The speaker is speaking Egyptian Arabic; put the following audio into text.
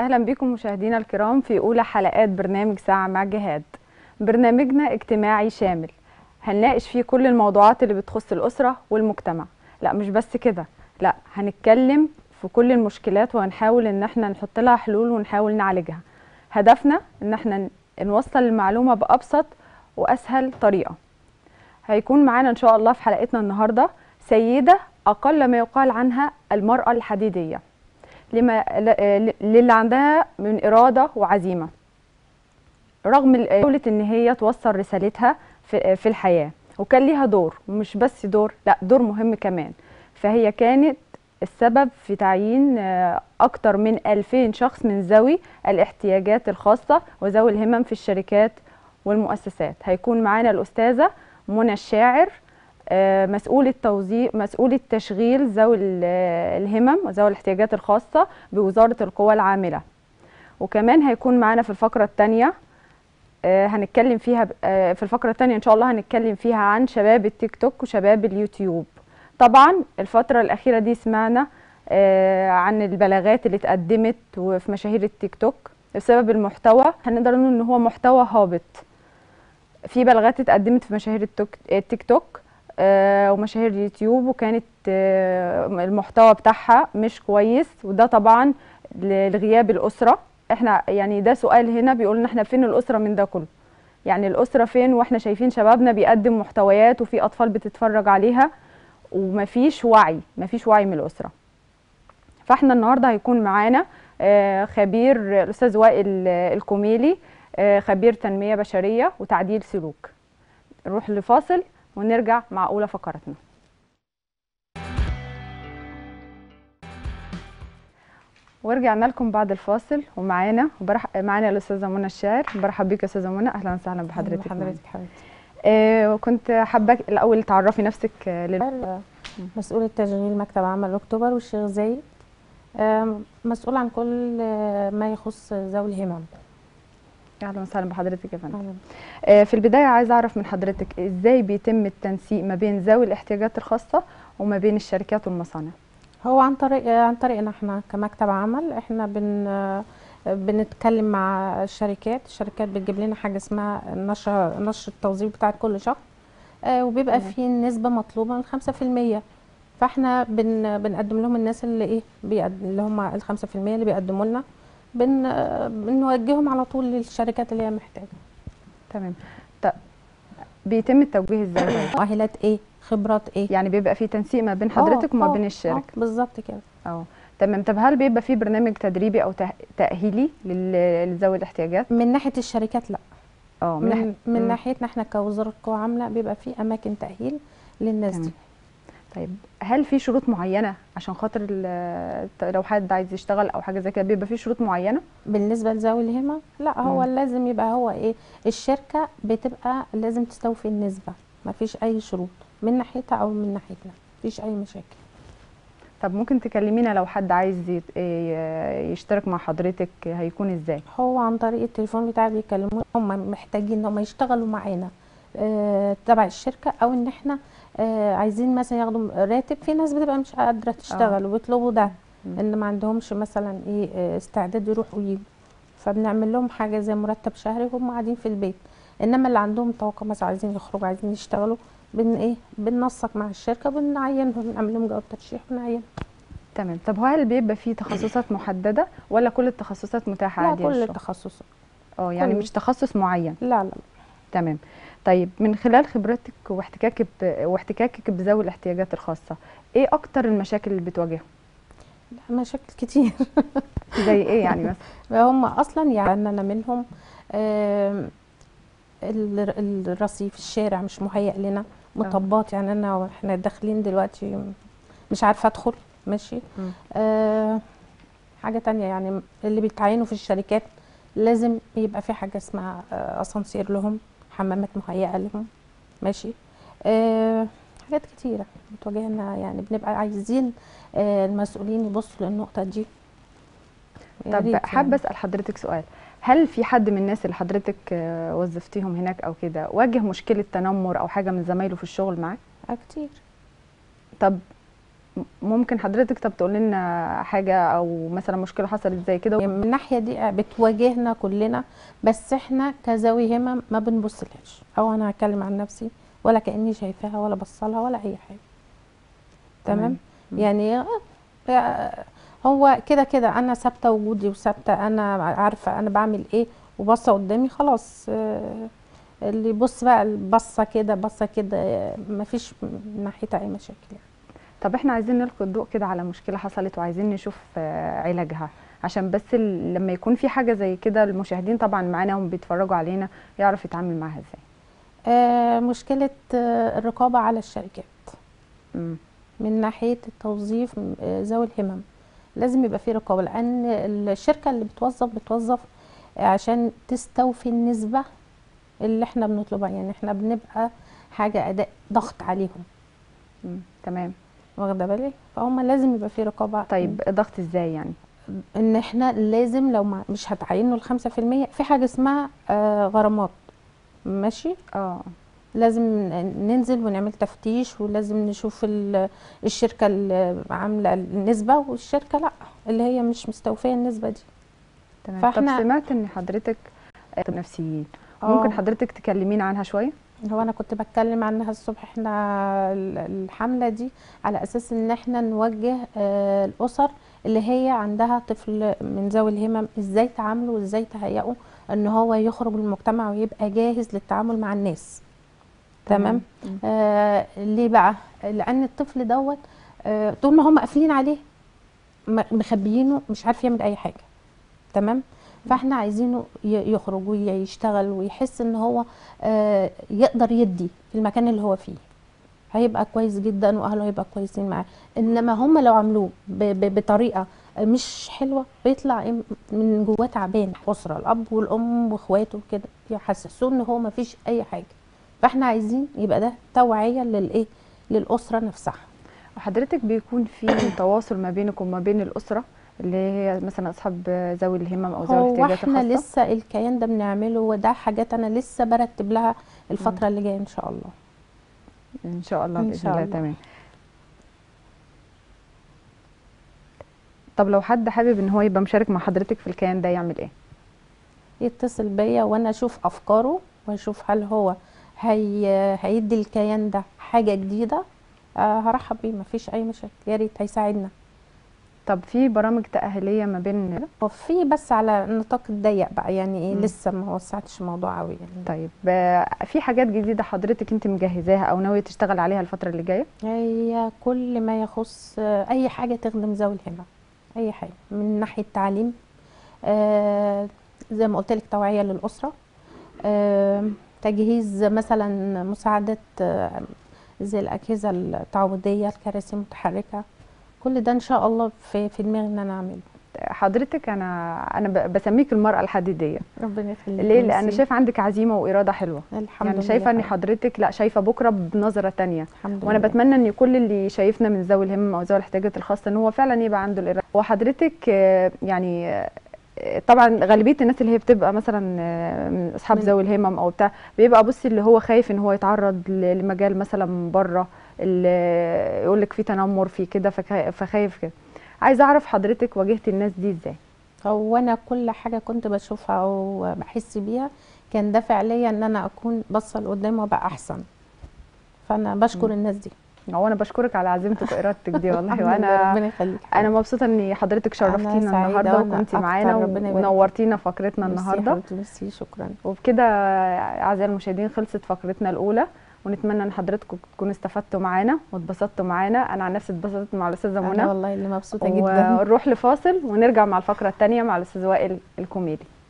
أهلا بكم مشاهدينا الكرام في أولى حلقات برنامج ساعة مع جهاد برنامجنا اجتماعي شامل هنناقش فيه كل الموضوعات اللي بتخص الأسرة والمجتمع لا مش بس كده لا هنتكلم في كل المشكلات وهنحاول ان احنا نحط لها حلول ونحاول نعالجها هدفنا ان احنا نوصل المعلومة بأبسط وأسهل طريقة هيكون معانا ان شاء الله في حلقتنا النهاردة سيدة أقل ما يقال عنها المرأة الحديدية لما للي عندها من إرادة وعزيمة رغم حاولت ان هي توصل رسالتها في في الحياة وكان ليها دور ومش بس دور لا دور مهم كمان فهي كانت السبب في تعيين أكتر من 2000 شخص من ذوي الاحتياجات الخاصة وذوي الهمم في الشركات والمؤسسات هيكون معانا الأستاذة منى الشاعر مسؤول التوظيف مسؤول التشغيل ذوي الهمم وذوي الاحتياجات الخاصة بوزارة القوى العاملة وكمان هيكون معانا في الفقرة الثانية هنتكلم فيها في الفقرة الثانية إن شاء الله هنتكلم فيها عن شباب التيك توك وشباب اليوتيوب طبعا الفترة الأخيرة دي سمعنا عن البلاغات اللي اتقدمت في مشاهير التيك توك بسبب المحتوى هنقدر نقول إن هو محتوى هابط في بلاغات اتقدمت في مشاهير التيك توك ومشاهير اليوتيوب وكانت المحتوى بتاعها مش كويس وده طبعا لغياب الأسرة احنا يعني ده سؤال هنا بيقول لنا احنا فين الأسرة من ده كله يعني الأسرة فين واحنا شايفين شبابنا بيقدم محتويات وفي أطفال بتتفرج عليها ومفيش وعي مفيش وعي من الأسرة فاحنا النهارده هيكون معانا خبير الأستاذ وائل الكوميلي خبير تنمية بشرية وتعديل سلوك نروح لفاصل ونرجع مع أولى فقرتنا ورجعنا لكم بعد الفاصل ومعانا وبرح... معانا الاستاذه منى الشاعر برحب بيك يا استاذه منى اهلا وسهلا بحضرتك حضرتك حبيبتي آه وكنت حابه الاول تعرفي نفسك لل... مسؤول التشغيل مكتب عمل اكتوبر والشيخ زايد آه مسؤول عن كل ما يخص ذوي الهمم اهلا وسهلا بحضرتك يا فندم آه في البدايه عايزه اعرف من حضرتك ازاي بيتم التنسيق ما بين ذوي الاحتياجات الخاصه وما بين الشركات والمصانع هو عن طريق عن طريقنا احنا كمكتب عمل احنا بن بنتكلم مع الشركات الشركات بتجيب لنا حاجه اسمها نشر نشر التوظيف بتاع كل شهر آه وبيبقى مم. في نسبه مطلوبه من 5% فاحنا بن بنقدم لهم الناس اللي ايه بيقدم اللي هم ال 5% اللي بيقدموا لنا بن بنوجههم على طول للشركات اللي هي محتاجه تمام طب بيتم التوجيه ازاي مؤهلات ايه خبرات ايه يعني بيبقى في تنسيق ما بين حضرتك وما بين الشركه بالظبط كده اه تمام طب هل بيبقى في برنامج تدريبي او تاهيلي لذوي الاحتياجات من ناحيه الشركات لا اه من, من, من ناحيتنا احنا كوزاره قوى عامله بيبقى في اماكن تاهيل للناس تمام. دي طيب هل في شروط معينه عشان خاطر لو حد عايز يشتغل او حاجه زي كده بيبقى في شروط معينه بالنسبه لذوي الهمه لا هو مم. لازم يبقى هو ايه الشركه بتبقى لازم تستوفي النسبه ما فيش اي شروط من ناحيتها او من ناحيتنا مفيش اي مشاكل طب ممكن تكلمينا لو حد عايز يشترك مع حضرتك هيكون ازاي هو عن طريق التليفون بتاعي بيكلمونا هم محتاجين ان هم يشتغلوا معانا آه تبع الشركه او ان احنا آه عايزين مثلا ياخدوا راتب في ناس بتبقى مش قادره تشتغل وبيطلبوا ده ان ما عندهمش مثلا ايه استعداد يروحوا ويجوا فبنعمل لهم حاجه زي مرتب شهري وهم قاعدين في البيت انما اللي عندهم توقع مثلا عايزين يخرجوا عايزين يشتغلوا بن ايه بننسق مع الشركه بنعينهم بنعمل لهم جواب ترشيح ونعينهم تمام طب هل بيبقى في تخصصات محدده ولا كل التخصصات متاحه لا عادي كل التخصصات اه يعني مش تخصص معين لا لا, لا. تمام طيب من خلال خبرتك واحتكاكك واحتكاكك بذوي الاحتياجات الخاصه ايه اكتر المشاكل اللي بتواجههم لا مشاكل كتير زي ايه يعني مثلا هم اصلا يعني انا منهم الرصيف الشارع مش مهيأ لنا مطبات يعني انا واحنا داخلين دلوقتي مش عارفه ادخل ماشي آه حاجه تانية يعني اللي بيتعينوا في الشركات لازم يبقى في حاجه اسمها آه اسانسير لهم حمامات مهيئه لهم ماشي آه حاجات كتيره بتواجهنا يعني بنبقى عايزين آه المسؤولين يبصوا للنقطه دي طب حابه اسال حضرتك سؤال هل في حد من الناس اللي حضرتك وظفتيهم هناك او كده واجه مشكله تنمر او حاجه من زمايله في الشغل معاك كتير طب ممكن حضرتك طب تقول لنا حاجه او مثلا مشكله حصلت زي كده من الناحيه دي بتواجهنا كلنا بس احنا كذوي همم ما بنبصلهاش او انا هتكلم عن نفسي ولا كاني شايفاها ولا بصلها ولا اي حاجه تمام مم. يعني آه، هو كده كده انا ثابته وجودي وثابته انا عارفه انا بعمل ايه وبصه قدامي خلاص آه، اللي يبص بقى البصه كده بصه كده آه، مفيش من ناحيتها اي مشاكل يعني. طب احنا عايزين نلقي الضوء كده على مشكله حصلت وعايزين نشوف آه، علاجها عشان بس ال- لما يكون في حاجه زي كده المشاهدين طبعا معانا وهم بيتفرجوا علينا يعرف يتعامل معاها ازاي آه، مشكله آه، الرقابه على الشركات مم. من ناحيه التوظيف آه، ذوي الهمم لازم يبقى في رقابه لان الشركه اللي بتوظف بتوظف عشان تستوفي النسبه اللي احنا بنطلبها يعني احنا بنبقى حاجه اداء ضغط عليهم مم. تمام واخده بالك فهم لازم يبقى في رقابه طيب ضغط ازاي يعني ان احنا لازم لو ما مش هتعينوا الخمسة في المية في حاجه اسمها آه غرامات ماشي اه لازم ننزل ونعمل تفتيش ولازم نشوف ال- الشركه اللي عامله النسبه والشركه لا اللي هي مش مستوفيه النسبه دي تمام فإحنا- طب سمعت ان حضرتك آه، طب نفسيين آه. ممكن حضرتك تكلمينا عنها شويه هو انا كنت بتكلم عنها الصبح احنا ال- الحمله دي على اساس ان احنا نوجه آه، الاسر اللي هي عندها طفل من ذوي الهمم ازاي تعامله وازاي تهيئه ان هو يخرج للمجتمع ويبقى جاهز للتعامل مع الناس تمام مم. آه ليه بقى لان الطفل دوت آه طول ما هم قافلين عليه م- مخبيينه مش عارف يعمل اي حاجه تمام فاحنا عايزينه ي- يخرج ويشتغل ويحس ان هو آه يقدر يدي في المكان اللي هو فيه هيبقى كويس جدا واهله هيبقى كويسين معاه انما هم لو عملوه ب- ب- بطريقه مش حلوه بيطلع إيه من جواه تعبان اسره الاب والام واخواته كده يحسسوه ان هو ما فيش اي حاجه فاحنا عايزين يبقى ده توعيه للايه للاسره نفسها وحضرتك بيكون في تواصل ما بينك وما بين الاسره اللي هي مثلا اصحاب ذوي الهمم او ذوي هو الاحتياجات احنا الخاصه لسه الكيان ده بنعمله وده حاجات انا لسه برتب لها الفتره اللي جايه ان شاء الله ان شاء الله إن باذن شاء الله الله. تمام طب لو حد حابب ان هو يبقى مشارك مع حضرتك في الكيان ده يعمل ايه يتصل بيا وانا اشوف افكاره واشوف هل هو هي هيدي الكيان ده حاجه جديده آه هرحب بيه مفيش اي مشاكل يا ريت هيساعدنا طب في برامج تاهيليه ما بين وفي بس على النطاق الضيق بقى يعني ايه مم. لسه ما وسعتش الموضوع قوي يعني طيب آه، في حاجات جديده حضرتك انت مجهزاها او ناويه تشتغل عليها الفتره اللي جايه هي كل ما يخص آه، اي حاجه تخدم ذوي الهمم اي حاجه من ناحيه تعليم آه زي ما قلت لك توعيه للاسره آه تجهيز مثلا مساعدات آه زي الاجهزه التعويضيه الكراسي المتحركه كل ده ان شاء الله في في دماغي ان انا اعمله حضرتك انا انا ب- بسميك المراه الحديديه ربنا يخليك ليه لان ميرسي. شايف عندك عزيمه واراده حلوه الحمد يعني لله شايفه ان فعلا. حضرتك لا شايفه بكره بنظره تانية الحمد وانا لله. بتمنى ان كل اللي شايفنا من ذوي الهمم او ذوي الاحتياجات الخاصه ان هو فعلا يبقى عنده الاراده وحضرتك آه، يعني آه، طبعا غالبيه الناس اللي هي بتبقى مثلا آه، من اصحاب من- ذوي الهمم او بتاع بيبقى بصي اللي هو خايف ان هو يتعرض ل- لمجال مثلا بره اللي يقول لك في تنمر في كده فخا- فخايف كده عايزه اعرف حضرتك واجهتي الناس دي ازاي هو انا كل حاجه كنت بشوفها او بحس بيها كان دافع ليا ان انا اكون باصه لقدام وابقى احسن فانا بشكر مم. الناس دي هو انا بشكرك على عزيمتك وارادتك دي والله الحمد لله، وانا ربنا يخليك انا مبسوطه ان حضرتك شرفتينا سعيدة النهارده وأنا وكنتي أكتر، معانا ربنا يبارك ونورتينا فقرتنا ميرسي يا النهارده حبيبتي، ميرسي شكرا وبكده اعزائي المشاهدين خلصت فقرتنا الاولى ونتمنى ان حضراتكم تكونوا استفدتوا معانا واتبسطتوا معانا انا عن نفسي اتبسطت مع الاستاذه انا منى والله اللي مبسوطه جدا ونروح لفاصل ونرجع مع الفقره الثانيه مع الاستاذ وائل الكوميدي